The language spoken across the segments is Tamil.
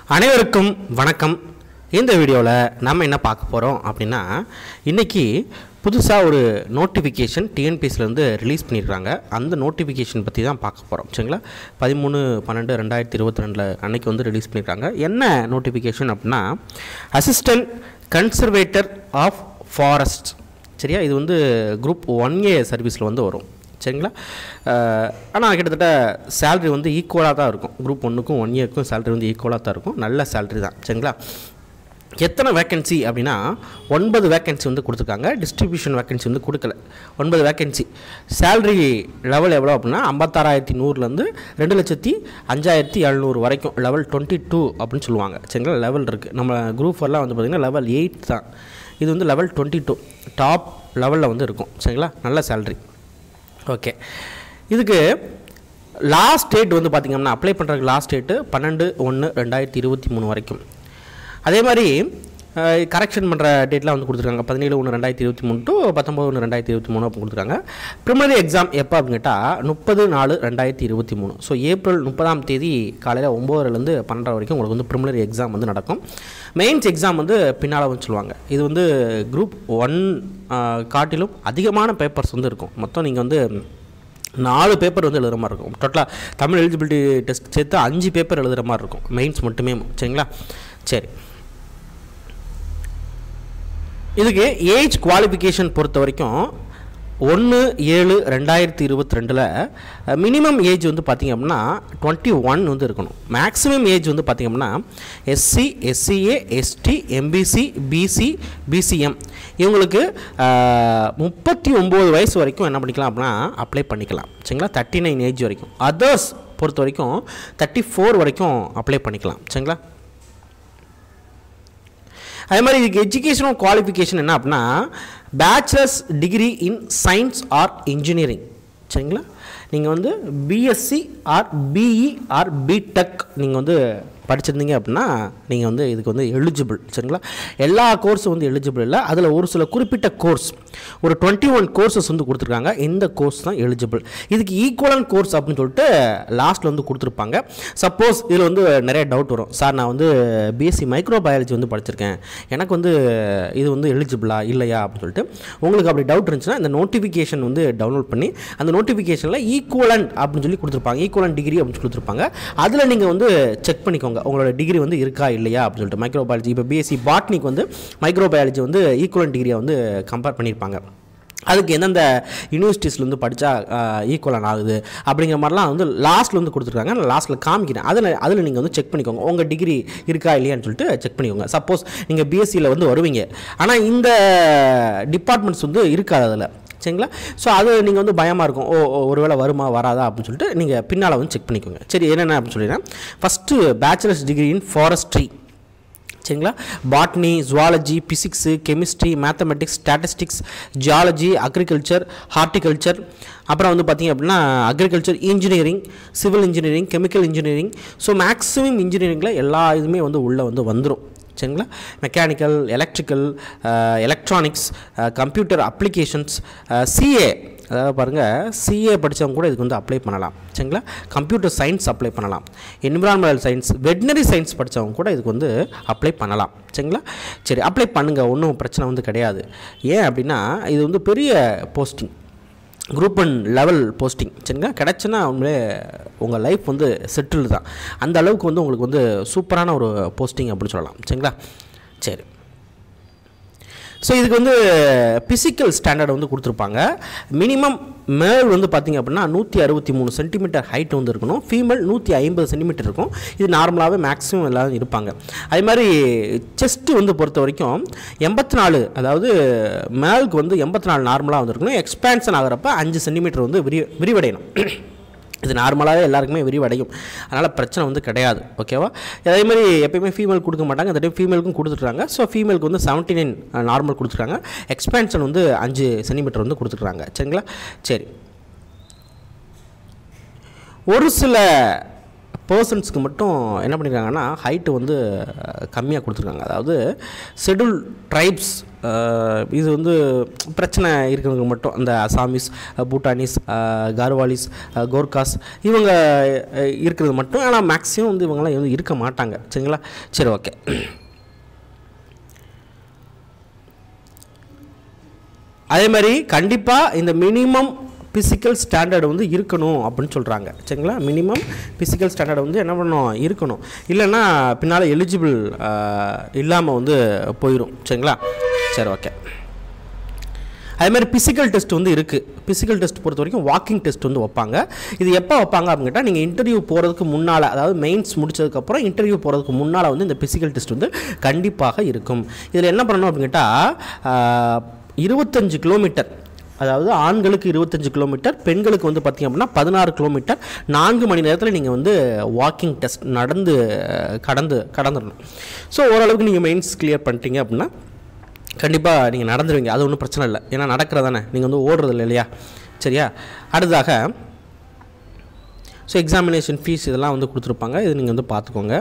அனைவருக்கும் வணக்கம் இந்த வீடியோவில் நம்ம என்ன பார்க்க போகிறோம் அப்படின்னா இன்றைக்கி புதுசாக ஒரு நோட்டிஃபிகேஷன் டிஎன்பிஎஸ்லேருந்து ரிலீஸ் பண்ணியிருக்காங்க அந்த நோட்டிஃபிகேஷன் பற்றி தான் பார்க்க போகிறோம் சரிங்களா பதிமூணு பன்னெண்டு ரெண்டாயிரத்தி இருபத்தி ரெண்டில் அன்னைக்கு வந்து ரிலீஸ் பண்ணியிருக்காங்க என்ன நோட்டிஃபிகேஷன் அப்படின்னா அசிஸ்டன்ட் கன்சர்வேட்டர் ஆஃப் ஃபாரஸ்ட் சரியா இது வந்து குரூப் ஒன் ஏ சர்வீஸில் வந்து வரும் சரிங்களா ஆனால் கிட்டத்தட்ட சேல்ரி வந்து ஈக்குவலாக தான் இருக்கும் குரூப் ஒன்றுக்கும் ஒன் இயருக்கும் சேல்ரி வந்து ஈக்குவலாக தான் இருக்கும் நல்ல சேல்ரி தான் சரிங்களா எத்தனை வேக்கன்சி அப்படின்னா ஒன்பது வேக்கன்சி வந்து கொடுத்துருக்காங்க டிஸ்ட்ரிபியூஷன் வேக்கன்சி வந்து கொடுக்கல ஒன்பது வேக்கன்சி சேல்ரி லெவல் எவ்வளோ அப்படின்னா ஐம்பத்தாறாயிரத்தி நூறுலேருந்து ரெண்டு லட்சத்தி அஞ்சாயிரத்தி எழுநூறு வரைக்கும் லெவல் டுவெண்ட்டி டூ அப்படின்னு சொல்லுவாங்க சரிங்களா லெவல் இருக்குது நம்ம குரூப் எல்லாம் வந்து பார்த்திங்கன்னா லெவல் எயிட் தான் இது வந்து லெவல் டுவெண்ட்டி டூ டாப் லெவலில் வந்து இருக்கும் சரிங்களா நல்ல சேல்ரி ஓகே இதுக்கு லாஸ்ட் டேட் வந்து பார்த்திங்கன்னா அப்ளை பண்ணுறதுக்கு லாஸ்ட் டேட்டு பன்னெண்டு ஒன்று ரெண்டாயிரத்தி இருபத்தி மூணு வரைக்கும் அதே மாதிரி கரெக்ஷன் பண்ணுற டேட்லாம் வந்து கொடுத்துருக்காங்க பதினேழு ஒன்று ரெண்டாயிரத்தி இருபத்தி மூணு டு பத்தொம்பது ஒன்று ரெண்டாயிரத்தி இருபத்தி மூணு அப்போ கொடுத்துருக்காங்க ப்ரிமினரி எக்ஸாம் எப்போ அப்படின்னு கேட்டால் முப்பது நாலு ரெண்டாயிரத்தி இருபத்தி மூணு ஸோ ஏப்ரல் முப்பதாம் தேதி காலையில் ஒம்போதுலேருந்து பன்னெண்டரை வரைக்கும் உங்களுக்கு வந்து ப்ரிமினரி எக்ஸாம் வந்து நடக்கும் மெயின்ஸ் எக்ஸாம் வந்து பின்னால் வந்து சொல்லுவாங்க இது வந்து குரூப் ஒன் காட்டிலும் அதிகமான பேப்பர்ஸ் வந்து இருக்கும் மொத்தம் நீங்கள் வந்து நாலு பேப்பர் வந்து எழுதுகிற மாதிரி இருக்கும் டோட்டலாக தமிழ் எலிஜிபிலிட்டி டெஸ்ட் சேர்த்து அஞ்சு பேப்பர் எழுதுகிற மாதிரி இருக்கும் மெயின்ஸ் மட்டுமே சரிங்களா சரி இதுக்கு ஏஜ் குவாலிஃபிகேஷன் பொறுத்த வரைக்கும் ஒன்று ஏழு ரெண்டாயிரத்தி இருபத்தி ரெண்டில் மினிமம் ஏஜ் வந்து பார்த்திங்க அப்படின்னா டுவெண்ட்டி ஒன் வந்து இருக்கணும் மேக்ஸிமம் ஏஜ் வந்து பார்த்திங்க அப்படின்னா SC SCA ST MBC BC BCM இவங்களுக்கு முப்பத்தி ஒம்பது வயசு வரைக்கும் என்ன பண்ணிக்கலாம் அப்படின்னா அப்ளை பண்ணிக்கலாம் சரிங்களா தேர்ட்டி நைன் ஏஜ் வரைக்கும் அதர்ஸ் பொறுத்த வரைக்கும் தேர்ட்டி ஃபோர் வரைக்கும் அப்ளை பண்ணிக்கலாம் சரிங்களா அதே மாதிரி இதுக்கு எஜுகேஷனல் குவாலிஃபிகேஷன் என்ன அப்படின்னா bachelors degree in science or engineering சரிங்களா நீங்கள் வந்து BSc or BE or BTech நீங்கள் வந்து படிச்சிருந்தீங்க அப்படின்னா நீங்கள் வந்து இதுக்கு வந்து எலிஜிபிள் சரிங்களா எல்லா கோர்ஸும் வந்து எலிஜிபிள் இல்லை அதில் ஒரு சில குறிப்பிட்ட கோர்ஸ் ஒரு டுவெண்ட்டி ஒன் கோர்சஸ் வந்து கொடுத்துருக்காங்க இந்த கோர்ஸ் தான் எலிஜிபிள் இதுக்கு ஈக்குவலன் கோர்ஸ் அப்படின்னு சொல்லிட்டு லாஸ்ட்டில் வந்து கொடுத்துருப்பாங்க சப்போஸ் இதில் வந்து நிறைய டவுட் வரும் சார் நான் வந்து பிஎஸ்சி மைக்ரோ பயாலஜி வந்து படிச்சிருக்கேன் எனக்கு வந்து இது வந்து எலிஜிபிளா இல்லையா அப்படின்னு சொல்லிட்டு உங்களுக்கு அப்படி டவுட் இருந்துச்சுன்னா இந்த நோட்டிஃபிகேஷன் வந்து டவுன்லோட் பண்ணி அந்த நோட்டிஃபிகேஷனில் ஈக்குவலன் அப்படின்னு சொல்லி கொடுத்துருப்பாங்க ஈக்குவலன் டிகிரி அப்படின்னு சொல்லி கொடுத்துருப்பாங்க அதில் நீங்கள் வந்து செக் பண்ணிக்கோங்க உங்களோட டிகிரி வந்து இருக்கா இல்லையா அப்படின்னு சொல்லிட்டு மைக்ரோ பயாலஜி இப்போ பிஎஸ்சி பாட்னிக்கு வந்து மைக்ரோ பயாலஜி வந்து ஈக்குவலன் டிகிரியை வந்து கம்பேர் பண்ணியிருப்பாங்க அதுக்கு எந்தெந்த யூனிவர்சிட்டிஸில் வந்து படித்தா ஈக்குவலன் ஆகுது அப்படிங்கிற மாதிரிலாம் வந்து லாஸ்ட்டில் வந்து கொடுத்துருக்காங்க நான் லாஸ்ட்டில் காமிக்கிறேன் அதில் அதில் நீங்கள் வந்து செக் பண்ணிக்கோங்க உங்கள் டிகிரி இருக்கா இல்லையான்னு சொல்லிட்டு செக் பண்ணிக்கோங்க சப்போஸ் நீங்கள் பிஎஸ்சியில் வந்து வருவீங்க ஆனால் இந்த டிபார்ட்மெண்ட்ஸ் வந்து இருக்காது அதில் சரிங்களா ஸோ அது நீங்கள் வந்து பயமாக இருக்கும் ஓ ஓ, ஒருவேளை வருமா வராதா அப்படின்னு சொல்லிட்டு நீங்கள் பின்னால் வந்து செக் பண்ணிக்கோங்க சரி என்னென்ன அப்படின்னு சொல்லிடுறேன் first bachelors degree in forestry சரிங்களா botany zoology physics chemistry mathematics statistics geology agriculture horticulture அப்புறம் வந்து பார்த்திங்க அப்படின்னா agriculture engineering civil engineering chemical engineering so maximum இன்ஜினியரிங்கில் எல்லா இதுவுமே வந்து உள்ளே வந்து வந்துடும் சரிங்களா mechanical electrical electronics computer applications CA அதாவது பாருங்கள் சிஏ படித்தவங்க கூட இதுக்கு வந்து அப்ளை பண்ணலாம் சரிங்களா கம்ப்யூட்டர் சயின்ஸ் அப்ளை பண்ணலாம் என்விரான்மெண்டல் சயின்ஸ் வெட்னரி சயின்ஸ் படித்தவங்க கூட இதுக்கு வந்து அப்ளை பண்ணலாம் சரிங்களா சரி அப்ளை பண்ணுங்கள் ஒன்றும் பிரச்சனை வந்து கிடையாது ஏன் அப்படின்னா இது வந்து பெரிய posting group one level posting சரிங்களா கிடச்சுன்னா உண்மையிலே உங்கள் லைஃப் வந்து செட்டில்டு தான் அந்த அளவுக்கு வந்து உங்களுக்கு வந்து சூப்பரான ஒரு போஸ்டிங் அப்படின்னு சொல்லலாம் சரிங்களா சரி ஸோ இதுக்கு வந்து பிசிக்கல் ஸ்டாண்டர்ட் வந்து கொடுத்துருப்பாங்க மினிமம் மேல் வந்து பார்த்திங்க அப்படின்னா நூற்றி அறுபத்தி மூணு சென்டிமீட்டர் ஹைட் வந்து இருக்கணும் ஃபீமேல் நூற்றி ஐம்பது சென்டிமீட்டர் இருக்கும் இது நார்மலாகவே மேக்ஸிமம் எல்லாரும் இருப்பாங்க அதே மாதிரி செஸ்ட்டு வந்து பொறுத்த வரைக்கும் எண்பத்தி நாலு அதாவது மேலுக்கு வந்து எண்பத்தி நாலு நார்மலாக வந்து இருக்கணும் எக்ஸ்பேன்ஷன் ஆகிறப்ப அஞ்சு சென்டிமீட்டர் வந்து விரி விரிவடையணும் இது நார்மலாகவே எல்லாருக்குமே விரிவடையும் அதனால் பிரச்சனை வந்து கிடையாது ஓகேவா அதே மாதிரி எப்பயுமே ஃபீமேல் கொடுக்க மாட்டாங்க அந்த டைம் ஃபீமேலுக்கும் கொடுத்துட்றாங்க ஸோ ஃபீமேலுக்கு வந்து செவன்ட்டி நைன் நார்மல் கொடுத்துருக்காங்க எக்ஸ்பேன்ஷன் வந்து அஞ்சு சென்டிமீட்டர் வந்து கொடுத்துருக்காங்க சரிங்களா சரி ஒரு சில பர்சன்ஸ்க்கு மட்டும் என்ன பண்ணியிருக்காங்கன்னா ஹைட்டு வந்து கம்மியாக கொடுத்துருக்காங்க அதாவது ஷெட்யூல் ட்ரைப்ஸ் இது வந்து பிரச்சனை இருக்கிறவங்க மட்டும் அந்த அசாமிஸ் பூட்டானிஸ் கார்வாலிஸ் கோர்காஸ் இவங்க அஹ், இருக்கிறது மட்டும் ஆனால் மேக்ஸிமம் வந்து இவங்கெல்லாம் வந்து இருக்க மாட்டாங்க சரிங்களா சரி ஓகே அதே மாதிரி கண்டிப்பாக இந்த மினிமம் ஃபிசிக்கல் ஸ்டாண்டர்டு வந்து இருக்கணும் அப்படின்னு சொல்கிறாங்க சரிங்களா மினிமம் ஃபிசிக்கல் ஸ்டாண்டர்டு வந்து என்ன பண்ணணும் இருக்கணும் இல்லைன்னா பின்னால் எலிஜிபிள் இல்லாமல் வந்து போயிடும் சரிங்களா சரி ஓகே அதே மாதிரி ஃபிசிக்கல் டெஸ்ட் வந்து இருக்குது ஃபிசிக்கல் டெஸ்ட் பொறுத்த வரைக்கும் வாக்கிங் டெஸ்ட் வந்து வைப்பாங்க இது எப்போ வைப்பாங்க அப்படின்னு கேட்டால் நீங்கள் இன்டர்வியூ போகிறதுக்கு முன்னால் அதாவது மெயின்ஸ் முடிச்சதுக்கப்புறம் இன்டர்வியூ போகிறதுக்கு முன்னால் வந்து இந்த ஃபிசிக்கல் டெஸ்ட் வந்து கண்டிப்பாக இருக்கும் இதில் என்ன பண்ணணும் அப்படின்னு கேட்டால் இருபத்தஞ்சு கிலோமீட்டர் அதாவது ஆண்களுக்கு இருபத்தஞ்சு கிலோமீட்டர் பெண்களுக்கு வந்து பார்த்திங்க அப்படின்னா பதினாறு கிலோமீட்டர் நான்கு மணி நேரத்தில் நீங்கள் வந்து வாக்கிங் டெஸ்ட் நடந்து அஹ், கடந்து கடந்துடணும் ஸோ ஓரளவுக்கு நீங்கள் மெயின்ஸ் கிளியர் பண்ணிட்டீங்க அப்படின்னா கண்டிப்பாக நீங்கள் நடந்துருவீங்க அது ஒன்றும் பிரச்சனை இல்லை ஏன்னா நடக்கிறதானே நீங்கள் வந்து ஓடுறது இல்லை இல்லையா சரியா அடுத்ததாக ஸோ எக்ஸாமினேஷன் ஃபீஸ் இதெல்லாம் வந்து கொடுத்துருப்பாங்க இது நீங்கள் வந்து பார்த்துக்கோங்க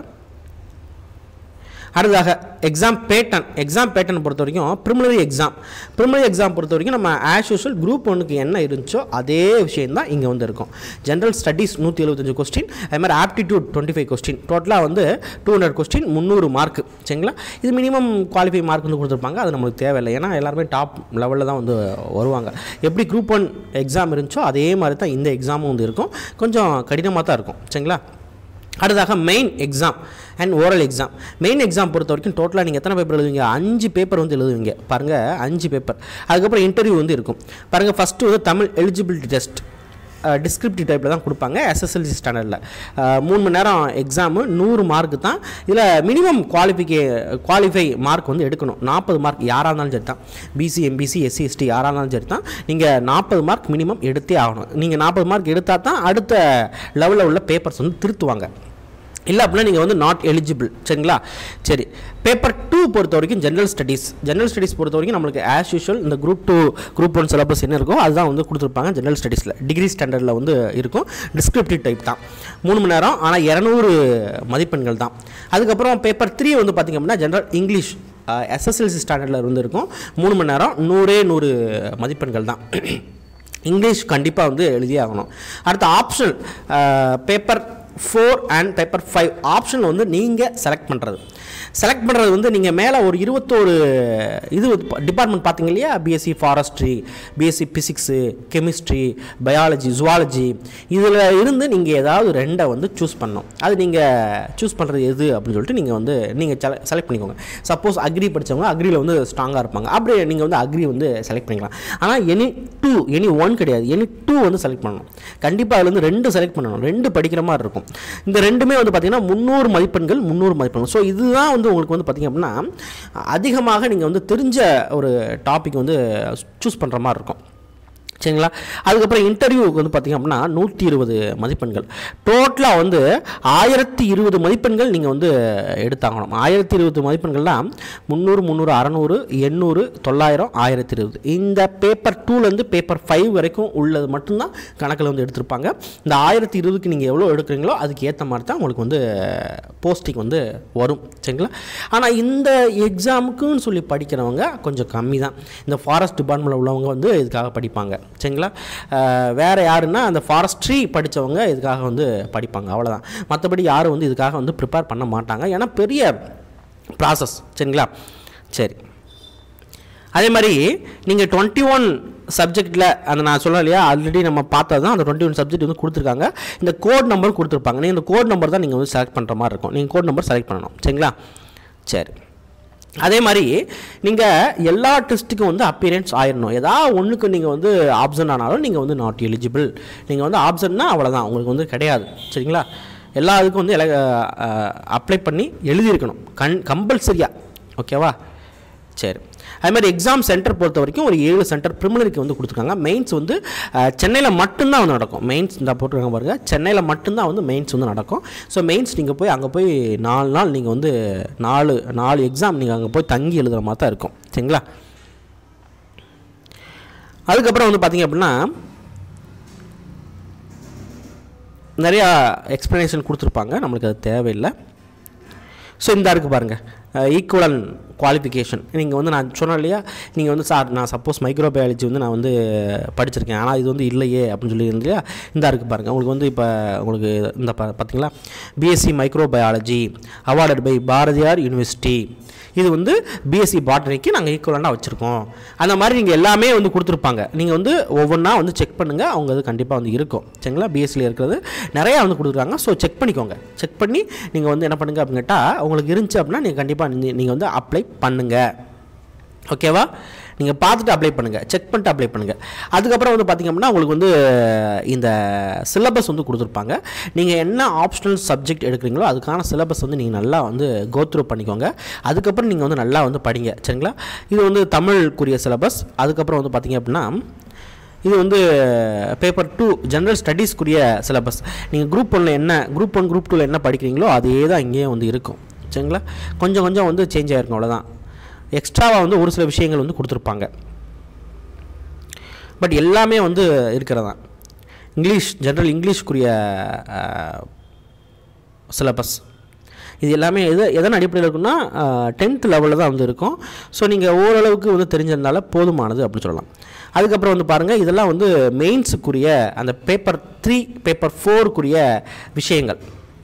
அடுத்ததாக எக்ஸாம் பேட்டன் எக்ஸாம் பேட்டன் பொறுத்த வரைக்கும் ப்ரிமினரி எக்ஸாம் ப்ரிமினரி எக்ஸாம் பொறுத்த வரைக்கும் நம்ம ஆஸ் யூஷுவல் குரூப் ஒன்றுக்கு என்ன இருந்துச்சோ அதே விஷயம் தான் இங்கே வந்து இருக்கும் ஜென்ரல் ஸ்டடீஸ் நூற்றி எழுபத்தஞ்சு கொஸ்டின் அது மாதிரி ஆப்டிடியூட் டுவெண்ட்டி ஃபைவ் கொஸ்டின் டோட்டலாக வந்து டூ ஹண்ட்ரட் கொஸ்டின் முந்நூறு மார்க் சரிங்களா இது மினிமம் குவாலிஃபை மார்க் வந்து கொடுத்துருப்பாங்க அது நம்மளுக்கு தேவையில்லை ஏன்னா எல்லாருமே டாப் லெவலில் தான் வந்து வருவாங்க எப்படி குரூப் ஒன் எக்ஸாம் இருந்துச்சோ அதே மாதிரி தான் இந்த எக்ஸாமும் வந்து இருக்கும் கொஞ்சம் கடினமாக தான் இருக்கும் சரிங்களா அடுத்ததாக main exam and oral exam main exam பொறுத்த வரைக்கும் டோட்டலாக நீங்கள் எத்தனை பேப்பர் எழுதுவீங்க அஞ்சு பேப்பர் வந்து எழுதுவீங்க பாருங்கள் அஞ்சு பேப்பர் அதுக்கப்புறம் இன்டர்வியூ வந்து இருக்கும் பாருங்கள் ஃபஸ்ட்டு வந்து தமிழ் எலிஜிபிலிட்டி டெஸ்ட் டிஸ்கிரிப்டிவ் டைப்பில் தான் கொடுப்பாங்க எஸ்எஸ்எல்சி ஸ்டாண்டர்டில் மூணு மணி நேரம் எக்ஸாமு நூறு மார்க்கு தான் இதில் மினிமம் குவாலிஃபிகே குவாலிஃபை மார்க் வந்து எடுக்கணும் நாற்பது மார்க் யாராக இருந்தாலும் சரி தான் பிசி எம்பிசி எஸ்சி எஸ்டி யாராக இருந்தாலும் சரி தான் நீங்கள் நாற்பது மார்க் மினிமம் எடுத்தே ஆகணும் நீங்கள் நாற்பது மார்க் எடுத்தால் தான் அடுத்த லெவலில் உள்ள பேப்பர்ஸ் வந்து திருத்துவாங்க இல்லை அப்படின்னா நீங்கள் வந்து நாட் எலிஜிபிள் சரிங்களா சரி பேப்பர் டூ பொறுத்த வரைக்கும் ஜென்ரல் ஸ்டடீஸ் ஜென்ரல் ஸ்டடீஸ் பொறுத்த வரைக்கும் நம்மளுக்கு ஆஸ் யூஷுவல் இந்த group two group one syllabus என்ன இருக்கோ அதுதான் வந்து கொடுத்துருப்பாங்க ஜென்ரல் ஸ்டடீஸில் டிகிரி ஸ்டாண்டர்டில் வந்து இருக்கும் டிஸ்கிரிப்டிவ் டைப் தான் மூணு மணி நேரம் ஆனால் இரநூறு மதிப்பெண்கள் தான் அதுக்கப்புறம் பேப்பர் த்ரீ வந்து பார்த்திங்க அப்படின்னா ஜென்ரல் இங்கிலீஷ் எஸ்எஸ்எல்சி ஸ்டாண்டர்டில் இருந்து இருக்கும் மூணு மணி நேரம் நூறே நூறு மதிப்பெண்கள் தான் இங்கிலீஷ் கண்டிப்பாக வந்து எழுதியே ஆகணும் அடுத்த optional paper four and paper five option வந்து நீங்கள் செலக்ட் பண்ணுறது செலக்ட் பண்ணுறது வந்து நீங்கள் மேலே ஒரு இருபத்தோரு இது டிபார்ட்மெண்ட் பார்த்தீங்க இல்லையா BSc forestry BSc physics chemistry biology zoology இதில் இருந்து நீங்கள் ஏதாவது ரெண்டை வந்து சூஸ் பண்ணணும் அது நீங்கள் சூஸ் பண்ணுறது எது அப்படின்னு சொல்லிட்டு நீங்கள் வந்து நீங்கள் செலக்ட் பண்ணிக்கோங்க சப்போஸ் அக்ரி படித்தவங்க அக்ரியில் வந்து ஸ்ட்ராங்காக இருப்பாங்க அப்படியே நீங்கள் வந்து அக்ரி வந்து செலக்ட் பண்ணிக்கலாம் ஆனால் எனி டூ எனி ஒன் கிடையாது எனி டூ வந்து செலக்ட் பண்ணணும் கண்டிப்பாக அதில் வந்து ரெண்டு செலக்ட் பண்ணணும் ரெண்டு படிக்கிற மாதிரி இருக்கும் இந்த ரெண்டுமே வந்து பார்த்திங்கன்னா முந்நூறு மதிப்பெண்கள் முந்நூறு மதிப்பெண்கள் ஸோ இதுதான் வந்து உங்களுக்கு வந்து பார்த்திங்க அப்படின்னா அதிகமாக நீங்கள் வந்து தெரிஞ்ச ஒரு டாபிக் வந்து சூஸ் பண்ணுற மாதிரி இருக்கும் சரிங்களா அதுக்கப்புறம் இன்டர்வியூக்கு வந்து பார்த்திங்க அப்படின்னா நூற்றி இருபது மதிப்பெண்கள் டோட்டலாக வந்து ஆயிரத்தி இருபது மதிப்பெண்கள் நீங்கள் வந்து எடுத்தாகணும் ஆயிரத்தி இருபது மதிப்பெண்கள்லாம் முந்நூறு முந்நூறு அறநூறு எண்ணூறு தொள்ளாயிரம் ஆயிரத்தி இருபது இந்த பேப்பர் டூலேருந்து பேப்பர் ஃபைவ் வரைக்கும் உள்ளது மட்டும்தான் கணக்கில் வந்து எடுத்திருப்பாங்க இந்த ஆயிரத்தி இருபதுக்கு நீங்கள் எவ்வளோ எடுக்கிறீங்களோ அதுக்கு ஏற்ற மாதிரி தான் உங்களுக்கு வந்து போஸ்டிங் வந்து வரும் சரிங்களா ஆனால் இந்த எக்ஸாமுக்குன்னு சொல்லி படிக்கிறவங்க கொஞ்சம் கம்மி தான் இந்த ஃபாரஸ்ட் டிபார்ட்மெண்ட்டில் உள்ளவங்க வந்து இதுக்காக படிப்பாங்க சரிங்களா அஹ் வேற யாருன்னா அந்த ஃபாரஸ்ட்ரி படித்தவங்க இதுக்காக வந்து படிப்பாங்க அவ்வளோதான் மற்றபடி யாரும் வந்து இதுக்காக வந்து ப்ரிப்பேர் பண்ண மாட்டாங்க ஏன்னா பெரிய ப்ராசஸ் சரிங்களா சரி அதே மாதிரி நீங்கள் டுவெண்ட்டி ஒன் சப்ஜெக்டில் அந்த நான் சொல்ல இல்லையா ஆல்ரெடி நம்ம பார்த்தது தான் அந்த டுவெண்ட்டி ஒன் சப்ஜெக்ட் வந்து கொடுத்துருக்காங்க இந்த கோட் நம்பர் கொடுத்துருப்பாங்க நீங்கள் இந்த கோட் நம்பர் தான் நீங்கள் வந்து செலக்ட் பண்ணுற மாதிரி இருக்கும் நீங்கள் கோட் நம்பர் செலக்ட் பண்ணணும் சரிங்களா சரி அதே மாதிரி நீங்கள் எல்லா டெஸ்ட்டுக்கும் வந்து அப்பியரன்ஸ் ஆயிடணும் ஏதாவது ஒன்றுக்கு நீங்கள் வந்து ஆப்ஷன் ஆனாலும் நீங்கள் வந்து நாட் எலிஜிபிள் நீங்கள் வந்து ஆப்ஷன்னா அவ்வளோதான் உங்களுக்கு வந்து கிடையாது சரிங்களா எல்லா இதுக்கும் வந்து எல அப்ளை பண்ணி எழுதியிருக்கணும் கண் கம்பல்சரியாக ஓகேவா சரி அது மாதிரி எக்ஸாம் சென்டர் பொறுத்த வரைக்கும் ஒரு ஏழு சென்டர் ப்ரிமினரிக்கு வந்து கொடுத்துருக்காங்க மெயின்ஸ் வந்து சென்னையில் மட்டும்தான் வந்து நடக்கும் மெயின்ஸ் இந்த போட்டிருக்காங்க பாருங்கள் சென்னையில் மட்டும்தான் வந்து மெயின்ஸ் வந்து நடக்கும் ஸோ மெயின்ஸ் நீங்கள் போய் அங்கே போய் நாலு நாள் நீங்கள் வந்து நாலு நாலு எக்ஸாம் நீங்கள் அங்கே போய் தங்கி எழுதுகிற மாதிரி தான் இருக்கும் சரிங்களா அதுக்கப்புறம் வந்து பார்த்தீங்க அப்படின்னா நிறையா எக்ஸ்ப்ளனேஷன் கொடுத்துருப்பாங்க நம்மளுக்கு அது தேவையில்லை ஸோ இந்த இருக்குது பாருங்கள் ஈக்குவலன் குவாலிஃபிகேஷன் நீங்கள் வந்து நான் சொன்னேன் இல்லையா நீங்கள் வந்து சார் நான் சப்போஸ் மைக்ரோபயாலஜி வந்து நான் வந்து படிச்சிருக்கேன் ஆனால் இது வந்து இல்லையே அப்படின்னு சொல்லி இல்லையா இந்த இருக்குது பாருங்கள் உங்களுக்கு வந்து இப்போ உங்களுக்கு இந்த பா பார்த்தீங்களா BSc microbiology awarded by Bharathiar university இது வந்து பிஎஸ்சி பாட்டனிக்கு நாங்கள் ஈக்குவலாக வச்சுருக்கோம் அந்த மாதிரி நீங்கள் எல்லாமே வந்து கொடுத்துருப்பாங்க நீங்கள் வந்து ஒவ்வொன்றா வந்து செக் பண்ணுங்கள் அவங்க அது கண்டிப்பாக வந்து இருக்கும் சரிங்களா பிஎஸ்சியில் இருக்கிறது நிறையா வந்து கொடுத்துருக்காங்க ஸோ செக் பண்ணிக்கோங்க செக் பண்ணி நீங்கள் வந்து என்ன பண்ணுங்கள் அப்படின்னு கேட்டால் உங்களுக்கு இருந்துச்சு அப்படின்னா நீங்கள் கண்டிப்பாக நீங்கள் வந்து அப்ளை பண்ணுங்கள் ஓகேவா நீங்கள் பார்த்துட்டு அப்ளை பண்ணுங்கள் செக் பண்ணிட்டு அப்ளை பண்ணுங்கள் அதுக்கப்புறம் வந்து பார்த்திங்க அப்படின்னா உங்களுக்கு வந்து இந்த சிலபஸ் வந்து கொடுத்துருப்பாங்க நீங்கள் என்ன ஆப்ஷனல் சப்ஜெக்ட் எடுக்கிறீங்களோ அதுக்கான சிலபஸ் வந்து நீங்கள் நல்லா வந்து கோத்ரூ பண்ணிக்கோங்க அதுக்கப்புறம் நீங்கள் வந்து நல்லா வந்து படிங்க சரிங்களா இது வந்து தமிழுக்குரிய சிலபஸ் அதுக்கப்புறம் வந்து பார்த்திங்க அப்படின்னா இது வந்து பேப்பர் டூ ஜென்ரல் ஸ்டடீஸ்க்குரிய சிலபஸ் நீங்கள் குரூப் ஒன்றில் என்ன குரூப் ஒன் குரூப் டூவில் என்ன படிக்கிறீங்களோ அதே தான் இங்கேயும் வந்து இருக்கும் சரிங்களா கொஞ்சம் கொஞ்சம் வந்து சேஞ்ச் ஆகிருக்கும் அவ்வளோதான் எக்ஸ்ட்ராவாக வந்து ஒரு சில விஷயங்கள் வந்து கொடுத்துருப்பாங்க பட் எல்லாமே வந்து இருக்கிறதா இங்கிலீஷ் ஜென்ரல் இங்கிலீஷ்க்குரிய சிலபஸ் இது எல்லாமே எது எதன் அடிப்படையில் இருக்குன்னா டென்த் லெவலில் தான் வந்து இருக்கும் ஸோ நீங்கள் ஓரளவுக்கு வந்து தெரிஞ்சிருந்தால போதுமானது அப்படின்னு சொல்லலாம் அதுக்கப்புறம் வந்து பாருங்கள் இதெல்லாம் வந்து மெயின்ஸுக்குரிய அந்த பேப்பர் த்ரீ பேப்பர் ஃபோருக்குரிய விஷயங்கள்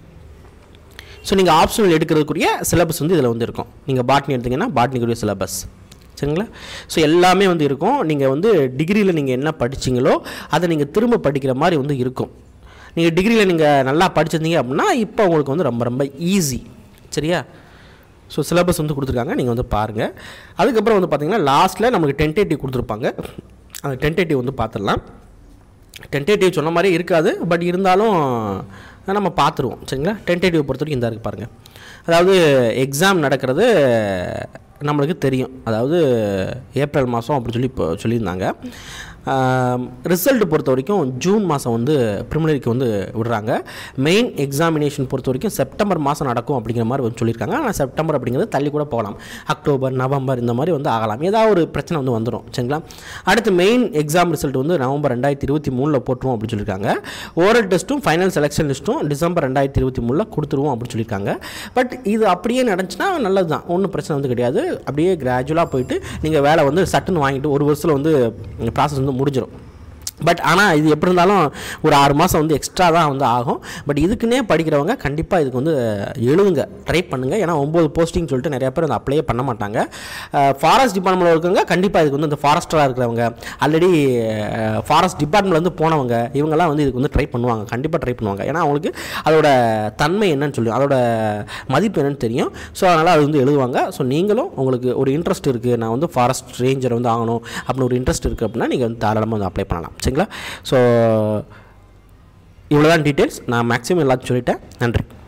ஸோ நீங்கள் ஆப்ஷனல் எடுக்கிறதுக்குரிய சிலபஸ் வந்து இதில் வந்து இருக்கும் நீங்கள் பாட்னி எடுத்தீங்கன்னா பாட்னிக்குரிய சிலபஸ் சரிங்களா ஸோ எல்லாமே வந்து இருக்கும் நீங்கள் வந்து டிகிரியில் நீங்கள் என்ன படிச்சீங்களோ அதை நீங்கள் திரும்ப படிக்கிற மாதிரி வந்து இருக்கும் நீங்கள் டிகிரியில் நீங்கள் நல்லா படிச்சிருந்தீங்க அப்படின்னா இப்போ உங்களுக்கு வந்து ரொம்ப ரொம்ப ஈஸி சரியா ஸோ சிலபஸ் வந்து கொடுத்துருக்காங்க நீங்கள் வந்து பாருங்கள் அதுக்கப்புறம் வந்து பார்த்தீங்கன்னா லாஸ்ட்டில் நமக்கு டென்டேட்டிவ் கொடுத்துருப்பாங்க அந்த டென்டேட்டிவ் வந்து பார்த்துடலாம் டென்டேட்டிவ் சொன்ன மாதிரி இருக்காது பட் இருந்தாலும் நம்ம பார்த்துருவோம் சரிங்களா டென்டேட்டிவ் பொறுத்த வரைக்கும் இந்த இருக்குது பாருங்கள் அதாவது எக்ஸாம் நடக்கிறது நம்மளுக்கு தெரியும் அதாவது ஏப்ரல் மாதம் அப்படின்னு சொல்லி இப்போ சொல்லியிருந்தாங்க ரிசல்ட் பொறுத்த வரைக்கும் ஜூன் மாதம் வந்து ப்ரிமினரிக்கு வந்து விடுறாங்க மெயின் எக்ஸாமினேஷன் பொறுத்த வரைக்கும் செப்டம்பர் மாதம் நடக்கும் அப்படிங்கிற மாதிரி வந்து சொல்லியிருக்காங்க ஆனால் செப்டம்பர் அப்படிங்கிறது தள்ளி கூட போகலாம் அக்டோபர் நவம்பர் இந்த மாதிரி வந்து ஆகலாம் ஏதாவது ஒரு பிரச்சனை வந்து வந்துடும் சரிங்களா அடுத்து மெயின் எக்ஸாம் ரிசல்ட் வந்து நவம்பர் ரெண்டாயிரத்தி இருபத்தி மூணில் போட்டுருவோம் அப்படின்னு சொல்லியிருக்காங்க ஓரல் டெஸ்ட்டும் ஃபைனல் செலெக்ஷன் லிஸ்ட்டும் டிசம்பர் ரெண்டாயிரத்தி இருபத்தி மூணில் கொடுத்துருவோம் அப்படின்னு சொல்லியிருக்காங்க பட் இது அப்படியே நடந்துச்சுன்னா நல்லது தான் ஒன்றும் பிரச்சனை வந்து கிடையாது அப்படியே கிராஜுவலாக போயிட்டு நீங்கள் வேலை வந்து சட்டுன்னு வாங்கிட்டு ஒரு வருஷத்தில் வந்து ப்ராசஸ் வந்து முடிஞ்சிடும் பட் ஆனால் இது எப்படி இருந்தாலும் ஒரு ஆறு மாதம் வந்து எக்ஸ்ட்ரா தான் வந்து ஆகும் பட் இதுக்குன்னே படிக்கிறவங்க கண்டிப்பாக இதுக்கு வந்து எழுதுங்க ட்ரை பண்ணுங்கள் ஏன்னா ஒம்பது போஸ்டிங் சொல்லிட்டு நிறைய பேர் வந்து அப்ளையே பண்ண மாட்டாங்க ஃபாரஸ்ட் டிபார்ட்மெண்ட்டில் இருக்கவங்க கண்டிப்பாக இதுக்கு வந்து இந்த ஃபாரஸ்டராக இருக்கிறவங்க ஆல்ரெடி ஃபாரஸ்ட் டிபார்ட்மெண்ட் வந்து போனவங்க இவங்கெல்லாம் வந்து இதுக்கு வந்து ட்ரை பண்ணுவாங்க கண்டிப்பாக ட்ரை பண்ணுவாங்க ஏன்னா அவங்களுக்கு அதோட தன்மை என்னன்னு சொல்லி அதோட மதிப்பு என்னன்னு தெரியும் ஸோ அதனால் அது வந்து எழுதுவாங்க ஸோ நீங்களும் உங்களுக்கு ஒரு இன்ட்ரெஸ்ட் இருக்குது நான் வந்து ஃபாரஸ்ட் ரேஞ்சர் வந்து ஆகணும் அப்படின்னு ஒரு இன்ட்ரெஸ்ட் இருக்குது அப்படின்னா நீங்கள் வந்து தாராளமாக வந்து அப்ளை பண்ணலாம் சரிங்களா ஸோ இவ்வளோ தான் டீட்டெயில்ஸ் நான் மேக்ஸிமம் எல்லாத்தையும் சொல்லிட்டேன் நன்றி